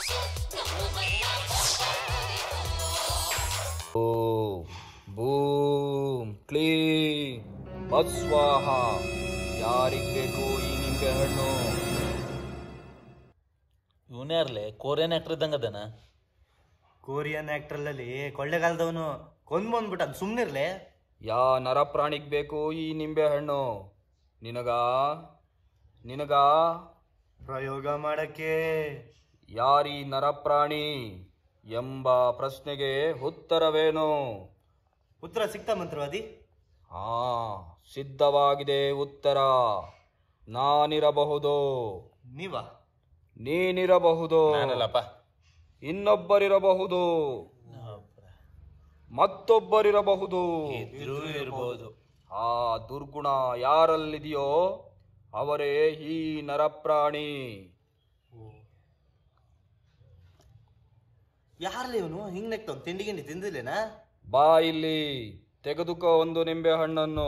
ಓಂ boom ಕ್ಲೀಂ ಬಸ್ವಾಹ ಯಾರಿಗ್ ಬೇಕು ಈ ನಿಂಬೆ ಹಣ್ಣು ಇವನ್ಯಾರ್ಲೆ ಕೋರಿಯನ್ ಆಕ್ಟರ್ ಇದ್ದಂಗ ಅದೇನ ಕೊರಿಯನ್ ಆಕ್ಟ್ರಲ್ಲಿ ಕೊಳ್ಳೆಗಾಲದವನು ಕೊಂದ್ ಬಂದ್ಬಿಟ್ಟ ಅದು ಸುಮ್ಮನಿರ್ಲೆ ಯಾ ನರಪ್ರಾಣಿಗ್ ಬೇಕು ಈ ನಿಂಬೆ ಹಣ್ಣು ನಿನಗ ನಿನಗ ಪ್ರಯೋಗ ಮಾಡಕ್ಕೆ ಯಾರಿ ನರಪ್ರಾಣಿ ಎಂಬ ಪ್ರಶ್ನೆಗೆ ಉತ್ತರವೇನು ಉತ್ತರ ಸಿಕ್ತಾ ಮಂತ್ರವಾದಿ ಹಾ ಸಿದ್ಧವಾಗಿದೆ ಉತ್ತರ ನಾನಿರಬಹುದು ನೀವಾ ನೀನಿರಬಹುದು ನಾನಲ್ಲಪ್ಪ ಇನ್ನೊಬ್ಬರಿರಬಹುದು ಮತ್ತೊಬ್ಬರಿರಬಹುದು ಇದ್ರೂ ಇರ್ಬೋದು ಆ ದುರ್ಗುಣ ಯಾರಲ್ಲಿದೆಯೋ ಅವರೇ ಈ ನರಪ್ರಾಣಿ ಯಾರಲ್ಲ ಇವನು ಹಿಂಗ್ ನೆಕ್ತಾವ್ ತಿಂಡಿ ಗಿಂಡಿ ತಿಂದಿಲ್ಲೇನಾ ಬಾ ಇಲ್ಲಿ ತೆಗೆದುಕೋ ಒಂದು ನಿಂಬೆ ಹಣ್ಣನ್ನು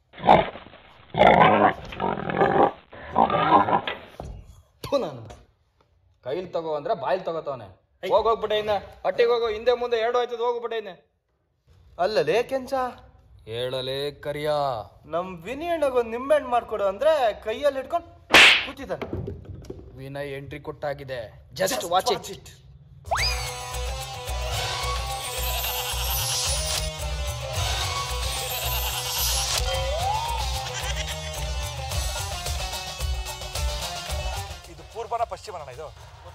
ಥು ನಾನು ಕೈಲಿ ತಗೋ ಅಂದ್ರೆ ಬಾಯಿಲ್ ತಗೋತಾವನೆ ಹೋಗೋಗ್ಬಿಟ್ಟೆ ಇನ್ನ ಹಟ್ಟಿಗೆ ಹೋಗೋ ಹಿಂದೆ ಮುಂದೆ ಎರಡು ಆಯ್ತದ ಹೋಗ್ಬಿಟ್ಟೆ ಇನ್ನ ಅಲ್ಲಲೇ ಕೆಂಚ ಹೇಳಲೇ ಕರಿಯ ನಮ್ ವಿನಿ ಅಣ್ಣಗ್ ಒಂದ್ ನಿಂಬೆಹಣ್ಣು ಮಾಡ್ಕೊಡು ಅಂದ್ರೆ ಕೈಯಲ್ಲಿ ಹಿಡ್ಕೊಂಡು ಕೂತಿದ್ದಾನೆ ವಿನಯ್ ಎಂಟ್ರಿ ಕೊಟ್ಟಾಗಿದೆ ಜಸ್ಟ್ ವಾಚ್ ಇಟ್ ಇದು ಪೂರ್ವನ ಪಶ್ಚಿಮನ ಇದು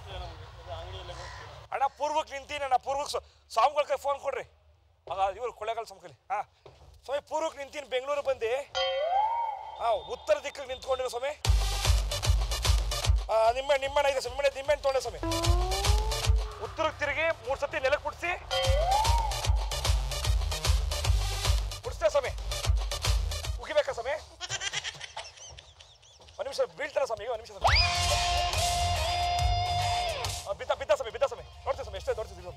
ಅಣ್ಣ ಪೂರ್ವಕ್ಕೆ ನಿಂತೀನಿ ಅಣ್ಣ ಪೂರ್ವಕ್ಕೆ ಸ್ವಾಮಿಗಳ ಕೈ ಫೋನ್ ಕೊಡ್ರಿ ಆಗ ಇವ್ರು ಕೊಳ್ಳೇಗಾಲ ಸ್ವಾಮಿ ಹಾ ಸ್ವಾಮಿ ಪೂರ್ವಕ್ಕೆ ನಿಂತೀನಿ ಬೆಂಗಳೂರು ಬಂದು ಹಾ ಉತ್ತರ ದಿಕ್ಕಿಗೆ ನಿಂತ್ಕೊಂಡಿರೋ ಸ್ವಾಮಿ ಆ, ನಿಂಬೆ ನಿಂಬೆಣ್ಣ ಇದೆ ಸ್ವಾಮಿ ನಿಂಬೆ ನಿಂಬೆಹಣ್ಣು ತೊಗೊಂಡೆ ಸ್ವಾಮಿ ಉತ್ತರಕ್ಕೆ ತಿರುಗಿ ಮೂರು ಸತಿ ನೆಲಕ್ಕೆ ಕುಡಿಸಿ ಕುಡಿಸ್ತೆ ಸ್ವಾಮಿ ಉಗಿಬೇಕಾ ಸ್ವಾಮಿ ಒಂದು ನಿಮಿಷ ಬೀಳ್ತಾರ ಸ್ವಾಮಿ ಒಂದು ನಿಮಿಷ ಸ್ವಾಮಿ ಆ, ಬಿದ್ದ ಬಿದ್ದ ಸ್ವಾಮಿ ಬಿದ್ದ ಸ್ವಾಮಿ ನೋಡ್ತೀವಿ ಸ್ವಾಮಿ ಎಷ್ಟೇ ನೋಡ್ತೀವಿ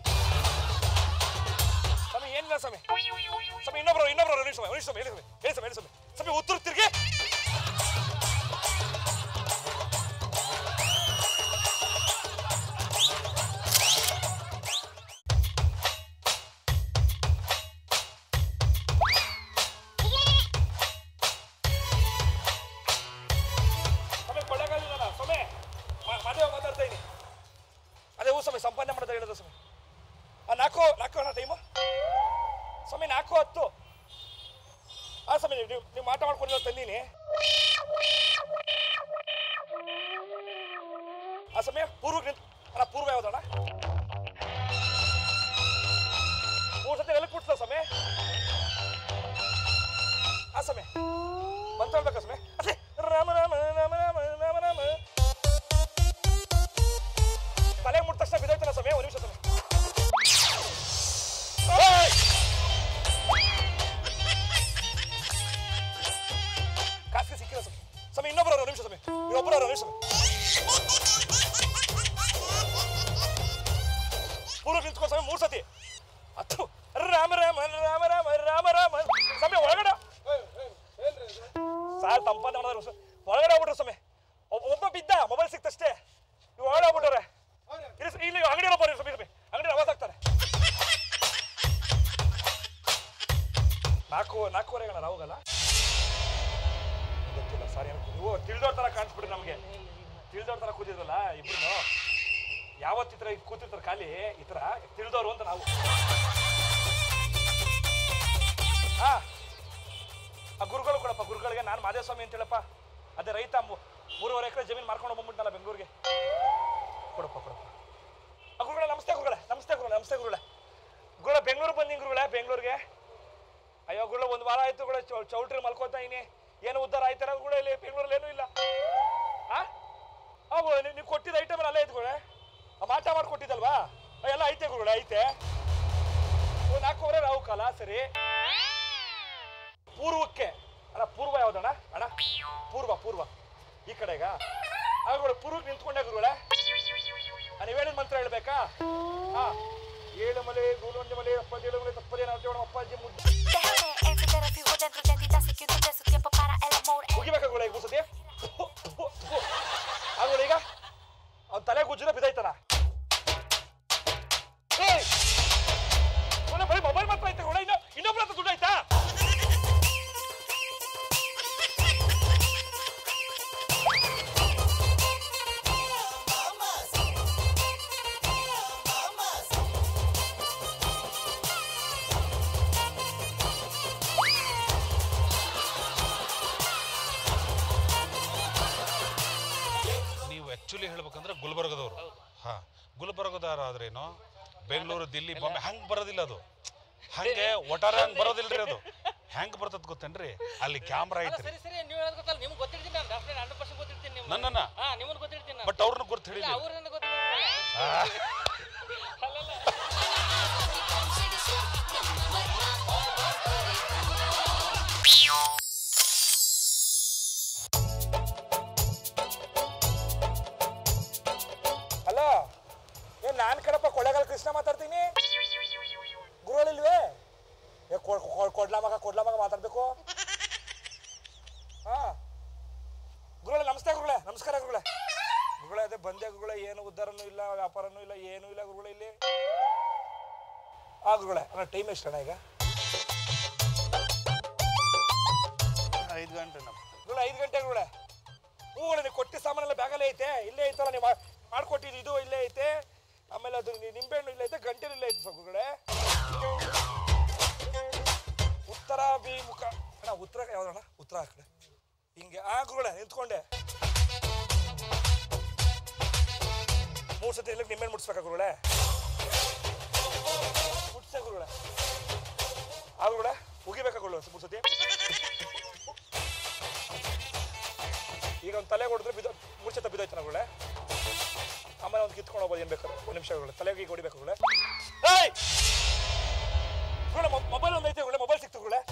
ಸ್ವಾಮಿ ಏನಿಲ್ಲ ಸ್ವಾಮಿ ಸ್ವಾಮಿ ಇನ್ನೊಬ್ರು ಇನ್ನೊಬ್ರು ಒಂದು ನಿಮಿಷ ಒಂದು ನಿಮಿಷ ಸ್ವಾಮಿ ಹೇಳಿ ಸ್ವಾಮಿ ಹೇಳಿ ಸ್ವಾಮಿ ಹೇಳಿ ಸ್ವಾಮಿ ಸ್ವಾಮಿ ಉತ್ತರ ತಿರ್ಗಿ ಸ್ವಾಮಿ ಕೊಳ್ಳೇಗಾಲಿಲ್ಲ ಸ್ವಾಮಿ ಮ- ಮದುವೆ ಮಾತಾಡ್ತಾ ಇದ್ದೀನಿ ಅದೇ ಹೂ ಸ್ವಾಮಿ ಸಂಪಾದನೆ ಮಾಡೋದು ಹೇಳೋದು ಸ್ವಾಮಿ ಆ ನಾಲ್ಕು ನಾಲ್ಕು ಅಣ್ಣ ಟೈಮು ಸ್ವಾಮಿ ನಾಲ್ಕು ಹತ್ತು ಆ ಸ್ವಾಮಿ ನೀವು ನೀವು ಮಾಟ ಮಾಡ್ಕೊಂಡಿರೋ ತಂದೀನಿ ಆ ಸಮಯ ಪೂರ್ವಕ್ಕೆ ನಿಂತು ಅಣ್ಣ ಪೂರ್ವ ಯಾವ್ದಣ್ಣ ಮೂರು ಸತಿ ನೆಲಕ್ಕೆ ಬಿಡ್ತಲ್ಲ ಸ್ವಾಮಿ ಆ ಸಮಯ ಬಂತ ಹೇಳ್ಬೇಕಾ ಸ್ವಾಮಿ ಅದೇ ರಾಮ ರಾಮ ರಾಮ ರಾಮ ರಾಮ ರಾಮ ತಲೆ ಮುಟ್ಟ ತಕ್ಷಣ ಬಿದ್ದೋಯ್ತಲ್ಲ ಸ್ವಾಮಿ ಒಂದು ನಿಮಿಷ ಸ್ವಾಮಿ ಓಯ್! ಕಾಸಿಗೆ ಸಿಕ್ಕಿಲ್ಲ ಸ್ವಾಮಿ ಸ್ವಾಮಿ ಇನ್ನೊಬ್ಬರು ಒಂದು ನಿಮಿಷ ಸ್ವಾಮಿ ಇನ್ನೊಬ್ಬರು ಒಂದು ನಿಮಿಷ ಸ್ವಾಮಿ ಪೂರ್ವ ನಿಂತ್ಕೊಂಡು ಸ್ವಾಮಿ ಮೂರು ಸತಿ ಹತ್ತು ರಾಮ ರಾಮ ರಾಮ ರಾಮ ರಾಮ ರಾಮ ಸ್ವಾಮಿ ಒಳಗಡೆ ಸಾರ್ ತಂಪಾದ ಮಾಡಿದ್ರು ಸ- ಒಳಗಡೆ ಹೋಗ್ಬಿಟ್ರು ಸ್ವಾಮಿ ಒಬ್ಬ ಒಬ್ಬ ಬಿದ್ದ ಮೊಬೈಲ್ ಸಿಕ್ತಷ್ಟೇ ಇವ್ ಒಳಗಡೆ ಹೋಗ್ಬಿಟ್ಟವ್ರೆ ಇಲ್ಲಿ ಸ- ಇಲ್ಲಿ ಅಂಗಡಿ ಬರ್ರಿ ಸ್ವಾಮಿ ಸ್ವಾಮಿ ಅಂಗಡಿ ಆವಾಜ್ ಆಗ್ತಾರೆ ನಾಲ್ಕು ನಾಲ್ಕೂವರೆಗೆ ನಾನು ಹೋಗಲ್ಲ ಗೊತ್ತಿಲ್ಲ ಸಾರಿ ಅನ್ಕೊ- ನೀವು ತಿಳಿದೋರ್ ತರ ಕಾಣಿಸ್ಬಿಡ್ರಿ ನಮಗೆ ತಿಳಿದೋರ್ ತರ ಕೂತಿದ್ರಲ್ಲ ಇಬ್ರು ಯಾವತ್ತು ಈ ಥರ ಇದ್ ಕೂತಿರ್ತಾರೆ ಖಾಲಿ ಈ ಥರ ತಿಳಿದವರು ಅಂತ ನಾವು ಹಾ ಆ ಗುರುಗಳು ಕೊಡಪ್ಪ ಗುರುಗಳಿಗೆ ನಾನು ಮಾದೇಸ್ವಾಮಿ ಅಂತ ಹೇಳಪ್ಪ ಅದೇ ರೈತ ಮೂ- ಮೂರುವರೆ ಎಕರೆ ಜಮೀನು ಮಾರ್ಕೊಂಡು ಬಂದ್ಬಿಟ್ನಲ್ಲ ಬೆಂಗಳೂರಿಗೆ ಕೊಡಪ್ಪ ಕೊಡಪ್ಪ ಆ ಗುರುಗಳೇ ನಮಸ್ತೆ ಗುರುಗಳೇ ನಮಸ್ತೆ ಗುರುಗಳೇ ನಮಸ್ತೆ ಗುರುಗಳೇ ಗುರುಗಳೇ ಬೆಂಗಳೂರು ಬಂದಿ ಗುರುಗಳೇ ಬೆಂಗಳೂರಿಗೆ ಅಯ್ಯೋ ಗುರುಗಳೇ ಒಂದು ವಾರ ಆಯ್ತು ಗುರುಗಳೇ ಚೌ ಚೌಟ್ರಿ ಮಲ್ಕೋತಾ ಇದೀನಿ ಏನು ಉದ್ಧಾರ ಆಯ್ತಾರ ಗುರುಗಳೇ ಇಲ್ಲಿ ಬೆಂಗಳೂರಲ್ಲಿ ಏನೂ ಇಲ್ಲ ಆ ಹಾ ಗುರುಗಳೇ ನೀವು ಕೊಟ್ಟಿದ್ದ ಐಟಮ್ ಅಲ್ಲೇ ಐತೆ ಗುರುಗಳೇ ಆ ಮಾಟ ಮಾಡಿ ಕೊಟ್ಟಿದ್ದಲ್ವಾ ಆ, ಎಲ್ಲ ಐತೆ ಗುರುಗಳೇ ಐತೆ ಒಂದು ನಾಲ್ಕೂವರೆ ರಾವು ಕಾಲ ಸರಿ ಪೂರ್ವಕ್ಕೆ ಅಣ್ಣ ಪೂರ್ವ ಯಾವ್ದಣ್ಣ ಅಣ್ಣ ಪೂರ್ವ ಪೂರ್ವ ಈ ಕಡೆಗ ಆಗುಗಳು ಪೂರ್ವಕ್ಕೆ ನಿಂತ್ಕೊಂಡೆ ಗುರುಗಳೇ ಆ, ನೀವ್ ಹೇಳಿದ ಮಂತ್ರ ಹೇಳ್ಬೇಕಾ ಹಾ ಏಳು ಮಲೆ ಗೂಲೊಂದು ಮಲೆ ಅಪ್ಪದೇಳು ಮಲೆ ತಪ್ಪದೇ ನಾವು ಅಪ್ಪಾಜಿ ಮುದ್ದು Déjame encender el fijo dentro de ti, te hace que no te su tiempo para el amor. ಮುಗಿಬೇಕಾ ಗುರುಗಳೇ ಈಗ ಮೂಸತಿ ಆಗುಗಳು ಈಗ ಅವ್ನ ತಲೆ ಗುಜ್ಜನ ಬಿದ್ದೈತನ ಆ್ಯಕ್ಚುಲಿ ಹೇಳ್ಬೇಕಂದ್ರೆ ಗುಲ್ಬರ್ಗದವರು ಹಾಂ ಗುಲ್ಬರ್ಗದವ್ರು ಆದ್ರೇನು ಬೆಂಗಳೂರು ದಿಲ್ಲಿ ಬಾಂಬೆ ಹಂಗೆ ಬರೋದಿಲ್ಲ ಅದು ಹಂಗೆ ಒಟ್ಟಾರೆ ಹಂಗೆ ಬರೋದಿಲ್ಲ ರೀ ಅದು ಹೆಂಗೆ ಬರ್ತದ ಗೊತ್ತೇನ್ರಿ ಅಲ್ಲಿ ಕ್ಯಾಮ್ರಾ ಐತ್ರಿ ಸರಿ ಸರಿ ನೀವು ಹೇಳೋದು ಗೊತ್ತಲ್ಲ ನಿಮ್ಗೆ ಗೊತ್ತಿರ್ತೀನಿ ನಾನು ಡಾಕ್ಟರ್ ಹಂಡ್ರೆಡ್ ಪರ್ಸೆಂಟ್ ಗೊತ್ತಿರ್ತೀನಿ ನಿಮ್ಗೆ ನನ್ನನ್ನ ಹಾ ನಿಮ್ಮನ್ನು ಗೊತ್ತಿರ್ತೀನಿ ನಾನು ಬಟ್ ಅವ್ರನ್ನ ಗುರ್ತು ಹಿಡಿಲಿ ಅವ್ರು ನನಗೆ ಗೊತ್ತಿಲ್ಲ ಅಲ್ಲಲ್ಲ ಅಲ್ಲ ಏನ್ ನಾನ್ ಕಡಪ ಕೊಳ್ಳೇಗಾಲ ಕೃಷ್ಣ ಮಾತಾಡ್ತೀನಿ ಗುರುಗಳಿಲ್ವೇ ಏ ಕೊ- ಕೊ- ಕೊಡ್ಲ ಮಗ ಕೊಡ್ಲ ಮಗ ಮಾತಾಡ್ಬೇಕು ಹಾ ಗುರುಗಳೇ ನಮಸ್ತೆ ಗುರುಗಳೇ ನಮಸ್ಕಾರ ಗುರುಗಳೇ ಗುರುಗಳೇ ಅದೇ ಬಂದೆ ಗುರುಗಳೇ ಏನು ಉದ್ದಾರನೂ ಇಲ್ಲ ವ್ಯಾಪಾರನೂ ಇಲ್ಲ ಏನೂ ಇಲ್ಲ ಗುರುಗಳೇ ಇಲ್ಲಿ ಆ ಗುರುಗಳೇ ಅಣ್ಣ ಟೈಮ್ ಎಷ್ಟು ಅಣ್ಣ ಈಗ ಐದು ಗಂಟೆ ನಮ್ಮ ಗುರುಗಳೇ ಐದು ಗಂಟೆ ಗುರುಗಳೇ ಹ್ಞೂ ಗುರುಗಳೇ, ನೀವು ಕೊಟ್ಟಿ ಸಾಮಾನೆಲ್ಲ ಬ್ಯಾಗಲ್ಲೇ ಐತೆ ಇಲ್ಲೇ ಐತಲ್ಲ ನೀವು ಮಾ- ಮಾಡ್ಕೊಟ್ಟಿದ್ದು ಇದು ಇಲ್ಲೇ ಐತೆ ಆಮೇಲೆ ಅದು ನಿ- ನಿಂಬೆಹಣ್ಣು ಇಲ್ಲೇ ಐತೆ ಗಂಟೆನೂ ಇಲ್ಲೇ ಐತೆ ಗುರುಗಳೇ ಉತ್ತರ ಮುಖ ಅಣ್ಣ ಉತ್ತರ ಯಾವ್ದಣ್ಣ ಉತ್ತರ ಆ ಕಡೆ ಹಿಂಗೆ ಆ ಗುರುಗಳೇ ನಿಂತ್ಕೊಂಡೆ ಮೂರು ಸತಿ ಇಲ್ಲಕ್ಕೆ ನಿಂಬೆಹಣ್ಣು ಮುಟ್ಸ್ಬೇಕಾ ಗುರುಗಳೇ ಮುಟ್ಸೆ ಗುರುಗಳೇ ಆ ಗುರುಗಳೇ ಉಗಿಬೇಕಾ ಗುರುಗಳೇ ಮೂರು ಸತಿ ಈಗ ಒಂದು ತಲೆ ಹೊಡೆದ್ರೆ ಬಿದ್ದು ಮೂರ್ಛೆ ಬಿದ್ದೋಯ್ತು ನಗುಳೆ ಆಮೇಲೆ ಒಂದು ಕಿತ್ಕೊಂಡು ಹೋಗ್ಬೋದು ಏನು ಬೇಕಾದ್ರೆ ಒಂದು ನಿಮಿಷಗಳು ತಲೆಗೆ ಈಗ ಹೊಡಿಬೇಕು ಗುಳೆ ಏಯ್ ಗುಳೆ ಮೊಬೈಲ್ ಒಂದು ಐತೆ ಗುಳೆ ಮೊಬೈಲ್ ಸಿಕ್ತು ಗುಳೆ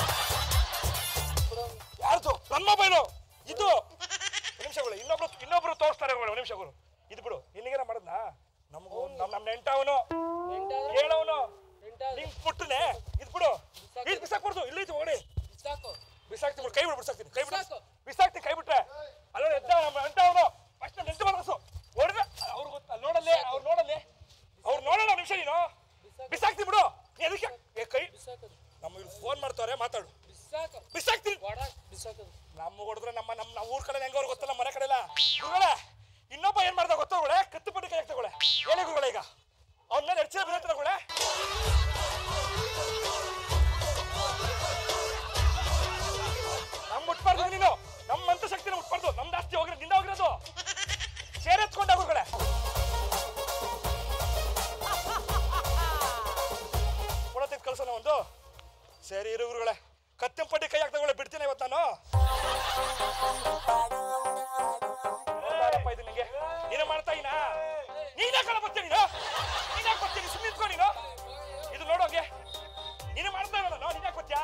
ಯಾರ್ದು ನನ್ನ ಮೊಬೈಲು ಇದು ಒಂದು ನಿಮಿಷಗಳು ಇನ್ನೊಬ್ರು ಇನ್ನೊಬ್ರು ತೋರಿಸ್ತಾರೆ ಗುಳೆ ಒಂದು ನಿಮಿಷಗಳು ಇದು ಬಿಡು ನಿನಗೇನ ಮಾಡದ್ನಾ ನಮಗೂ ನಮ್ಮ ನಮ್ಮ ನೆಂಟವನು ಹೇಳವನು ನಿಂಗೆ ಪುಟ್ಟನೆ ಇದು ಬಿಡು ಇದು ಬಿಸಾಕ್ಬಾರ್ದು ಇಲ್ಲೈತೆ ಹೊಡಿ ಸಾಕು ಬಿಸಾಕ್ತೀನಿ ಬಿಡು, ಕೈ ಬಿಡು ಬಿಸಾಕ್ತೀನಿ ಕೈ ಬಿಡು ಸಾಕು. ಬಿಸಾಕ್ತೀನಿ ಕೈ ಬಿಟ್ರೆ ಅಲ್ಲ ಎದ್ದ ನಮ್ಮ ಅಂಟ ಅವನು ಫಸ್ಟ್ ನೆಂಟು ಬರಸು ಹೊಡೆದ್ರೆ ಅವ್ರು ಗೊತ್ತ ನೋಡಲ್ಲಿ ಅವ್ರು ನೋಡಲ್ಲಿ ಅವ್ರು ನೋಡೋಣ ನಿಮಿಷ ನೀನು ಬಿಸಾಕ್ತೀನಿ ಬಿಡು ನೀ ಅದಕ್ಕೆ ಏ ಕೈ ಬಿಸಾಕೋದು ನಮ್ಮ ಇಲ್ಲಿ ಫೋನ್ ಮಾಡ್ತಾವ್ರೆ ಮಾತಾಡು ಬಿಸಾಕು ಬಿಸಾಕ್ತೀನಿ ಒಡ ಬಿಸಾಕೋದು ನಮ್ಮ ಹೊಡೆದ್ರೆ ನಮ್ಮ ನಮ್ಮ ನಮ್ಮ ಊರ್ ಕಡೆ ಹೆಂಗವ್ರು ಗೊತ್ತಲ್ಲ ಮನೆ ಕಡೆ ಎಲ್ಲ ಗುರುಗಳೇ ಇನ್ನೊಬ್ಬ ಏನ್ ಮಾಡ್ದ ಗೊತ್ತೋಗಳೇ ಕತ್ತು ಪಟ್ಟಿ ಕೈ ಹಾಕ್ತಗೊಳೆ ಹೇಳಿ ಗುರುಗಳೇ ಈಗ ಅವ್ನ ಮೇಲೆ ಎಡ್ಚೆ ಬಿಡುತ್ತೆ ಗುಳೆ ನಮ್ ಮುಟ್ಬಾರ್ದು ನೀನು ನಮ್ಮ ಮಂತ್ರ ಶಕ್ತಿನ ಮುಟ್ಬಾರ್ದು ನಮ್ ಜಾಸ್ತಿ ಹೋಗಿರೋದು ನಿಂದ ಹೋಗಿರೋದು ಸೇರೆತ್ಕೊಂಡ ಗುರುಗಳೇ ಕೊಡತಿದ್ ಕಳ್ಸೋಣ ಒಂದು ಸರಿ ಇರು ಗುರುಗಳೇ ಕತ್ತಿನ ಪಟ್ಟಿ ಕೈ ಹಾಕ್ತಗೊಳ್ಳೆ ಬಿಡ್ತೀನಿ ಇವತ್ತು ನಾನು ನೋಡ್ಬಾರಪ್ಪ ಇದು ನಿಂಗೆ ನೀನು ಮಾಡ್ತಾ ಇನಾ ನೀನೇ ಕಣ ಬರ್ತೀನಿ ನೀನು ನೀನೇ ಬರ್ತೀನಿ ಸುಮ್ಮನೆ ನಿಂತ್ಕೊ ನೀನು ಇದು ನೋಡೋಗೆ ನೀನು ಮಾಡ್ತಾ ಇರೋಣ ನಾನು ನೀನೇ ಬರ್ತೀಯಾ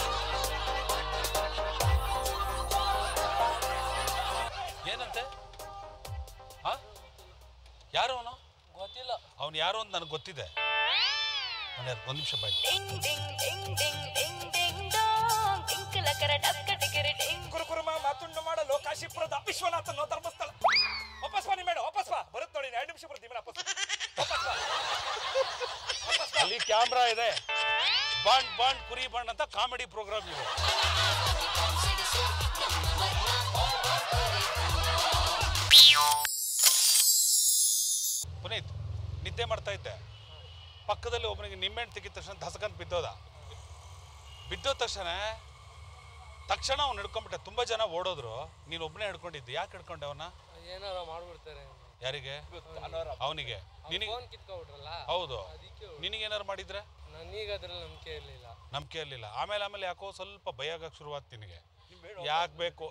ಏನಂತೆ ಹಾ ಯಾರು ಅವನು ಗೊತ್ತಿಲ್ಲ ಅವನು ಯಾರು ಅಂತ ನನಗೆ ಗೊತ್ತಿದೆ ಒಂದು ಒಂದು ನಿಮಿಷ ಬಾಯ್ Ding ding ding ding ding ding dong. Tinkle ಕರ ಡಕ್ಕ ಟಿಕಿರಿ ಟಿಂಗ್. ಗುರುಕುರುಮ ಮಾತುಂಡು ಮಾಡಲು ಕಾಶಿಪುರದ ವಿಶ್ವನಾಥನ ಧರ್ಮಸ್ಥಳ ವಾಪಸ್ ಬಾ ನೀ ಮೇಡ ವಾಪಸ್ ಬಾ ಬರುತ್ತೆ ನೋಡಿ ಎರಡು ನಿಮಿಷ ಬರ್ತೀನಿ ಮೇಡ ವಾಪಸ್ ವಾಪಸ್ ಬಾ ವಾಪಸ್ ಬಾ. ಅಲ್ಲಿ ಕ್ಯಾಮ್ರಾ ಇದೆ ಬಾಂಡ್ ಬಾಂಡ್ ಕುರಿ ಬಾಂಡ್ ಅಂತ ಕಾಮಿಡಿ ಪ್ರೋಗ್ರಾಮ್ ಇದೆ ಪುನೀತ್ ನಿದ್ದೆ ಮಾಡ್ತಾ ಇದ್ದೆ ಪಕ್ಕದಲ್ಲಿ ಒಬ್ಬನಿಗೆ ನಿಂಬೆಹಣ್ಣು ತೆಗಿದ ತಕ್ಷಣ ಧಸಕಂತ ಬಿದ್ದೋದ ಬಿದ್ದೋದ ತಕ್ಷಣ ತಕ್ಷಣ ಅವ್ನು ಹಿಡ್ಕೊಂಡ್ಬಿಟ್ಟೆ ತುಂಬ ಜನ ಓಡೋದ್ರು ನೀನು ಒಬ್ಬನೇ ಹಿಡ್ಕೊಂಡಿದ್ದೆ ಯಾಕೆ ಹಿಡ್ಕೊಂಡೆ ಅವನ ಏನಾರ ಮಾಡ್ಬಿಡ್ತಾರೆ ಯಾರಿಗೆ ಅವನಿಗೆ ನಿನಗೆ ಫೋನ್ ಕಿತ್ಕೊಬಿಟ್ರಲ್ಲ ಹೌದು ಅದಕ್ಕೆ ನಿನಗೇನಾರು ಮಾಡಿದ್ರೆ ನನಗೆ ಅದ್ರಲ್ಲಿ ನಂಬಿಕೆ ಇರಲಿಲ್ಲ ನಂಬಿಕೆ ಇರಲಿಲ್ಲ ಆಮೇಲೆ ಆಮೇಲೆ ಯಾಕೋ ಸ್ವಲ್ಪ ಭಯ ಆಗಕ್ಕೆ ಶುರುವಾತ್ ನಿನಗೆ ಯಾಕೆ ಬೇಕು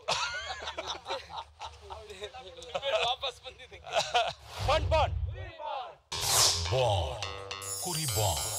ವಾಪಸ್ ಬಂದಿದ್ದಕ್ಕೆ ಬಾಂಡ್ ಬಾಂಡ್ ಬಾಂಡ್ ಕುರಿ ಬಾಂಡ್